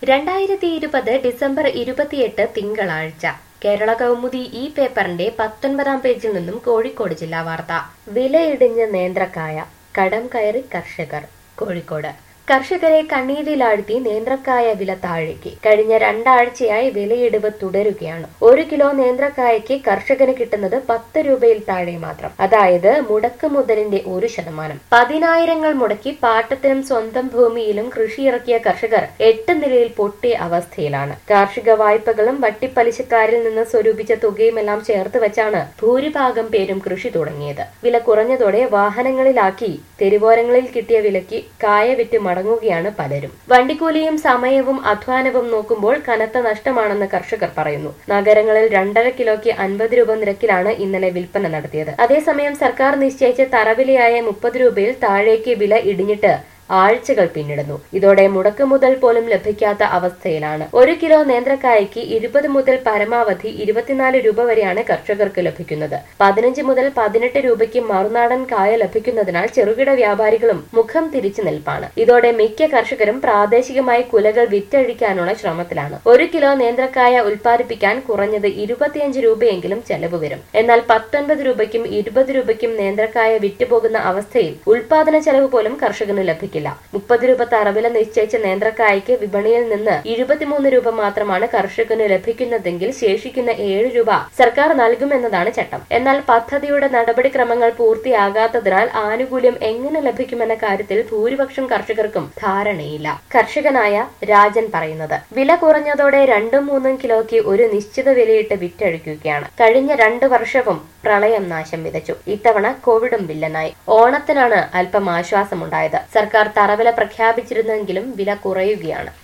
രണ്ടായിരത്തി ഇരുപത് ഡിസംബർ ഇരുപത്തിയെട്ട് തിങ്കളാഴ്ച കേരള കൗമുദി ഈ പേപ്പറിന്റെ പത്തൊൻപതാം പേജിൽ നിന്നും കോഴിക്കോട് ജില്ലാ വാർത്ത വിലയിടിഞ്ഞ് നേന്ത്രക്കായ കടം കയറി കർഷകർ കോഴിക്കോട് കർഷകരെ കണ്ണീരിലാഴ്ത്തി നേന്ത്രക്കായ വില താഴേക്ക് കഴിഞ്ഞ രണ്ടാഴ്ചയായി വിലയിടിവ് തുടരുകയാണ് ഒരു കിലോ നേന്ത്രക്കായയ്ക്ക് കർഷകന് കിട്ടുന്നത് പത്ത് രൂപയിൽ താഴെ മാത്രം അതായത് മുടക്ക് മുതലിന്റെ ഒരു ശതമാനം പതിനായിരങ്ങൾ മുടക്കി പാട്ടത്തിനും സ്വന്തം ഭൂമിയിലും കൃഷി ഇറക്കിയ കർഷകർ എട്ട് നിലയിൽ പൊട്ടിയ അവസ്ഥയിലാണ് കാർഷിക വായ്പകളും വട്ടിപ്പലിശക്കാരിൽ നിന്ന് സ്വരൂപിച്ച തുകയുമെല്ലാം ചേർത്ത് വെച്ചാണ് ഭൂരിഭാഗം പേരും കൃഷി തുടങ്ങിയത് വില കുറഞ്ഞതോടെ വാഹനങ്ങളിലാക്കി തെരുവോരങ്ങളിൽ കിട്ടിയ വിലയ്ക്ക് കായ വിറ്റ് മടങ്ങുകയാണ് പലരും വണ്ടിക്കൂലിയും സമയവും അധ്വാനവും നോക്കുമ്പോൾ കനത്ത നഷ്ടമാണെന്ന് കർഷകർ പറയുന്നു നഗരങ്ങളിൽ രണ്ടര കിലോയ്ക്ക് അൻപത് രൂപ നിരക്കിലാണ് ഇന്നലെ വിൽപ്പന നടത്തിയത് അതേസമയം സർക്കാർ നിശ്ചയിച്ച തറവിലയായ മുപ്പത് രൂപയിൽ താഴേക്ക് വില ഇടിഞ്ഞിട്ട് ആഴ്ചകൾ പിന്നിടുന്നു ഇതോടെ മുടക്ക് മുതൽ പോലും ലഭിക്കാത്ത അവസ്ഥയിലാണ് ഒരു കിലോ നേന്ത്രക്കായയ്ക്ക് ഇരുപത് മുതൽ പരമാവധി ഇരുപത്തിനാല് രൂപ വരെയാണ് കർഷകർക്ക് ലഭിക്കുന്നത് പതിനഞ്ച് മുതൽ പതിനെട്ട് രൂപയ്ക്ക് മറുനാടൻ കായ ലഭിക്കുന്നതിനാൽ ചെറുകിട വ്യാപാരികളും മുഖം തിരിച്ചു നിൽപ്പാണ് ഇതോടെ മിക്ക കർഷകരും പ്രാദേശികമായി കുലകൾ വിറ്റഴിക്കാനുള്ള ശ്രമത്തിലാണ് ഒരു കിലോ നേന്ത്രക്കായ ഉൽപ്പാദിപ്പിക്കാൻ കുറഞ്ഞത് ഇരുപത്തിയഞ്ച് രൂപയെങ്കിലും ചെലവ് വരും എന്നാൽ പത്തൊൻപത് രൂപയ്ക്കും ഇരുപത് രൂപയ്ക്കും നേന്ത്രക്കായ വിറ്റുപോകുന്ന അവസ്ഥയിൽ ഉൽപാദന ചെലവ് പോലും കർഷകന് ലഭിക്കില്ല മുപ്പത് രൂപ തറവില നിശ്ചയിച്ച നേന്ത്രക്കായ്ക്ക് വിപണിയിൽ നിന്ന് ഇരുപത്തിമൂന്ന് രൂപ മാത്രമാണ് കർഷകന് ലഭിക്കുന്നതെങ്കിൽ ശേഷിക്കുന്ന ഏഴ് രൂപ സർക്കാർ നൽകുമെന്നതാണ് ചട്ടം എന്നാൽ പദ്ധതിയുടെ നടപടിക്രമങ്ങൾ പൂർത്തിയാകാത്തതിനാൽ ആനുകൂല്യം എങ്ങനെ ലഭിക്കുമെന്ന കാര്യത്തിൽ ഭൂരിപക്ഷം കർഷകർക്കും ധാരണയില്ല കർഷകനായ രാജൻ പറയുന്നത് വില കുറഞ്ഞതോടെ രണ്ടും മൂന്നും കിലോയ്ക്ക് ഒരു നിശ്ചിത വിലയിട്ട് വിറ്റഴിക്കുകയാണ് കഴിഞ്ഞ രണ്ടു വർഷവും പ്രളയം നാശം വിതച്ചു ഇത്തവണ കോവിഡും വില്ലനായി ഓണത്തിനാണ് അല്പം ആശ്വാസമുണ്ടായത് സർക്കാർ തറവില പ്രഖ്യാപിച്ചിരുന്നെങ്കിലും വില കുറയുകയാണ്